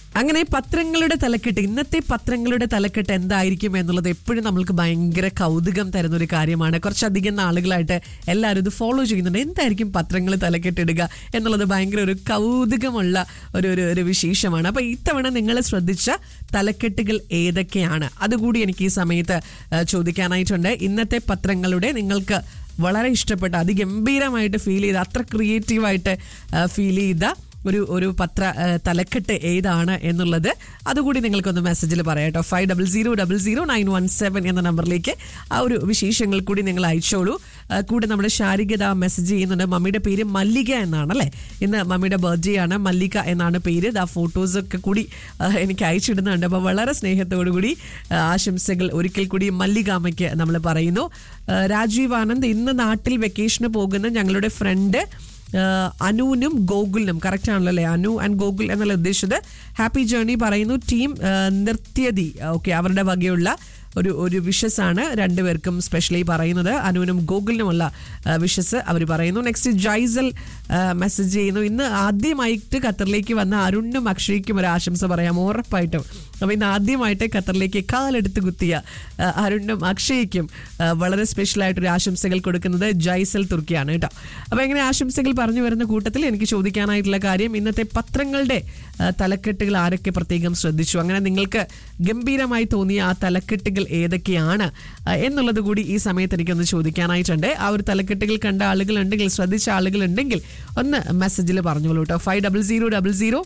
അങ്ങനെ പത്രങ്ങളുടെ തലക്കെട്ട് ഇന്നത്തെ പത്രങ്ങളുടെ തലക്കെട്ട് എന്തായിരിക്കും എന്നുള്ളത് എപ്പോഴും നമ്മൾക്ക് ഭയങ്കര കൗതുകം തരുന്ന ഒരു കാര്യമാണ് കുറച്ചധികം നാളുകളായിട്ട് എല്ലാവരും ഇത് ഫോളോ ചെയ്യുന്നുണ്ട് എന്തായിരിക്കും പത്രങ്ങൾ തലക്കെട്ടിടുക എന്നുള്ളത് ഭയങ്കര ഒരു കൗതുകമുള്ള ഒരു ഒരു ഒരു വിശേഷമാണ് അപ്പൊ ഇത്തവണ നിങ്ങൾ ശ്രദ്ധിച്ച തലക്കെട്ടുകൾ ഏതൊക്കെയാണ് അതുകൂടി എനിക്ക് ഈ സമയത്ത് ആ, ചോദിക്കാനായിട്ടുണ്ട് ഇന്നത്തെ പത്രങ്ങളുടെ നിങ്ങൾക്ക് വളരെ ഇഷ്ടപ്പെട്ട അതിഗംഭീരമായിട്ട് ഫീൽ ചെയ്ത അത്ര ക്രിയേറ്റീവായിട്ട് ഫീൽ ചെയ്ത ഒരു ഒരു പത്ര ആ, തലക്കെട്ട് ഏതാണ് എന്നുള്ളത് അതുകൂടി നിങ്ങൾക്കൊന്ന് മെസ്സേജിൽ പറയാം കേട്ടോ five double zero double zero nine one seven എന്ന നമ്പറിലേക്ക് ആ ഒരു വിശേഷങ്ങൾ കൂടി നിങ്ങൾ അയച്ചോളൂ ആ, കൂടെ നമ്മുടെ ശാരികത മെസ്സേജ് ചെയ്യുന്നുണ്ട് മമ്മിയുടെ പേര് മല്ലിക എന്നാണ് അല്ലേ ഇന്ന് മമ്മിയുടെ ബർത്ത്ഡേ ആണ് മല്ലിക എന്നാണ് പേര് ആ ഫോട്ടോസൊക്കെ കൂടി ആ, എനിക്ക് അയച്ചിടുന്നുണ്ട് അപ്പോൾ വളരെ സ്നേഹത്തോടു കൂടി ആ, ആശംസകൾ ഒരിക്കൽ കൂടി മല്ലികാമയ്ക്ക് നമ്മൾ പറയുന്നു ആ, രാജീവ് ആനന്ദ് ഇന്ന് നാട്ടിൽ വെക്കേഷന് പോകുന്ന ഞങ്ങളുടെ ഫ്രണ്ട് ആഹ് അനുവിനും ഗോകുലിനും കറക്റ്റ് ആണല്ലോ അല്ലേ അനു ആൻഡ് ഗോകുൽ എന്നല്ല ഉദ്ദേശിച്ചത് ഹാപ്പി ജേർണി പറയുന്നു ടീം ആഹ് നിർത്തിയതി ഓക്കെ അവരുടെ വകയുള്ള ഒരു ഒരു വിഷസ് ആണ് രണ്ടുപേർക്കും സ്പെഷ്യലി പറയുന്നത് അനുവിനും ഗോകുലിനുമുള്ള വിഷസ് അവർ പറയുന്നു നെക്സ്റ്റ് ജൈസൽ മെസ്സേജ് ചെയ്യുന്നു ഇന്ന് ആദ്യമായിട്ട് ഖത്തറിലേക്ക് വന്ന അരുണിനും അക്ഷയ്ക്കും ഒരു ആശംസ പറയാം ഉറപ്പായിട്ടും അപ്പോൾ ഇന്ന് ആദ്യമായിട്ട് ഖത്തറിലേക്ക് കാലെടുത്ത് കുത്തിയ ആ, അരുണിനും അക്ഷയ്ക്കും ആ, വളരെ സ്പെഷ്യൽ ആയിട്ടൊരു ആശംസകൾ കൊടുക്കുന്നത് ജൈസൽ തുർക്കിയാണ് കേട്ടോ അപ്പോൾ ഇങ്ങനെ ആശംസകൾ പറഞ്ഞു വരുന്ന കൂട്ടത്തിൽ എനിക്ക് ചോദിക്കാനായിട്ടുള്ള കാര്യം ഇന്നത്തെ പത്രങ്ങളുടെ ആ, തലക്കെട്ടുകൾ ആരൊക്കെ പ്രത്യേകം ശ്രദ്ധിച്ചു അങ്ങനെ നിങ്ങൾക്ക് ഗംഭീരമായി തോന്നിയ ആ തലക്കെട്ടുകൾ ഏതൊക്കെയാണ് ആ, എന്നുള്ളത് കൂടി ഈ സമയത്ത് എനിക്കൊന്ന് ചോദിക്കാനായിട്ടുണ്ട് ആ ഒരു തലക്കെട്ടുകൾ കണ്ട ആളുകളുണ്ടെങ്കിൽ ശ്രദ്ധിച്ച ആളുകളുണ്ടെങ്കിൽ ഒന്ന് മെസ്സേജിൽ പറഞ്ഞോളൂ കേട്ടോ five double zero double zero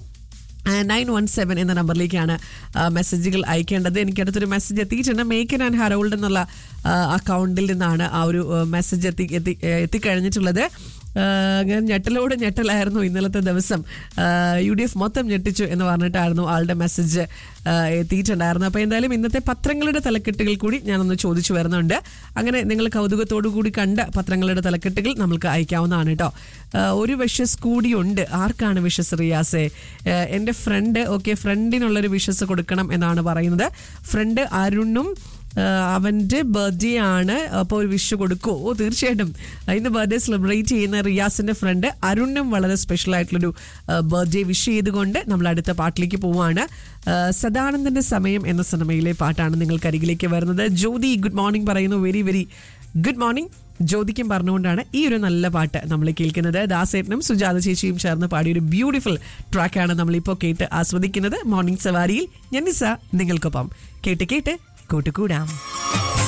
nine one seven എന്ന നമ്പറിലേക്കാണ് ആ, മെസ്സേജുകൾ അയക്കേണ്ടത് എനിക്ക് അടുത്തൊരു മെസ്സേജ് എത്തിയിട്ടുണ്ട് മേക്കൻ ആൻഡ് ഹറോൾഡ് എന്നുള്ള ആ, അക്കൗണ്ടിൽ നിന്നാണ് ആ ഒരു ആ, മെസ്സേജ് എത്തി എത്തി എത്തിക്കഴിഞ്ഞിട്ടുള്ളത് ആ, ഞാൻ ഞെട്ടലോട് ഞെട്ടലായിരുന്നു ഇന്നലത്തെ ദിവസം ആ, യു ഡി എഫ് മൊത്തം ഞെട്ടിച്ചു എന്ന് പറഞ്ഞിട്ടായിരുന്നു ആളുടെ മെസ്സേജ് ആ, എത്തിയിട്ടുണ്ടായിരുന്നു അപ്പോൾ എന്തായാലും ഇന്നത്തെ പത്രങ്ങളുടെ തലക്കെട്ടുകൾ കൂടി ഞാനൊന്ന് ചോദിച്ചു വരുന്നുണ്ട് അങ്ങനെ നിങ്ങൾ കൗതുകത്തോടു കൂടി കണ്ട പത്രങ്ങളുടെ തലക്കെട്ടുകൾ നമ്മൾക്ക് അയക്കാവുന്നതാണ് കേട്ടോ ആ, ഒരു വിഷസ് കൂടിയുണ്ട് ആർക്കാണ് വിഷസ് റിയാസെ ആ, എൻ്റെ ഫ്രണ്ട് ഓക്കെ ഫ്രണ്ടിനുള്ളൊരു വിഷസ് കൊടുക്കണം എന്നാണ് പറയുന്നത് ഫ്രണ്ട് അരുണും ആ, അവൻ്റെ ബർത്ത്ഡേ ആണ് അപ്പോൾ ഒരു വിഷ് കൊടുക്കുമോ ഓ തീർച്ചയായിട്ടും ഇന്ന് ബർത്ത്ഡേ സെലിബ്രേറ്റ് ചെയ്യുന്ന റിയാസിൻ്റെ ഫ്രണ്ട് അരുണിനും വളരെ സ്പെഷ്യൽ ആയിട്ടുള്ളൊരു ബർത്ത്ഡേ വിഷ് ചെയ്തുകൊണ്ട് നമ്മൾ അടുത്ത പാട്ടിലേക്ക് പോവാണ് ആ, സദാനന്ദൻ്റെ സമയം എന്ന സിനിമയിലെ പാട്ടാണ് നിങ്ങൾക്ക് അരികിലേക്ക് വരുന്നത് ജ്യോതി ഗുഡ് മോർണിംഗ് പറയുന്നു വെരി വെരി ഗുഡ് മോർണിംഗ് ജ്യോതിക്കും പറഞ്ഞുകൊണ്ടാണ് ഈ ഒരു നല്ല പാട്ട് നമ്മൾ കേൾക്കുന്നത് ദാസേട്ടനും സുജാത ചേച്ചിയും ചേർന്ന് പാടിയ ഒരു ബ്യൂട്ടിഫുൾ ട്രാക്കാണ് നമ്മളിപ്പോൾ കേട്ട് ആസ്വദിക്കുന്നത് മോർണിംഗ് സവാരിയിൽ ഞാൻ നിസ നിങ്ങൾക്കൊപ്പം കേട്ട് കേട്ട് കൂട്ടുകൂടാം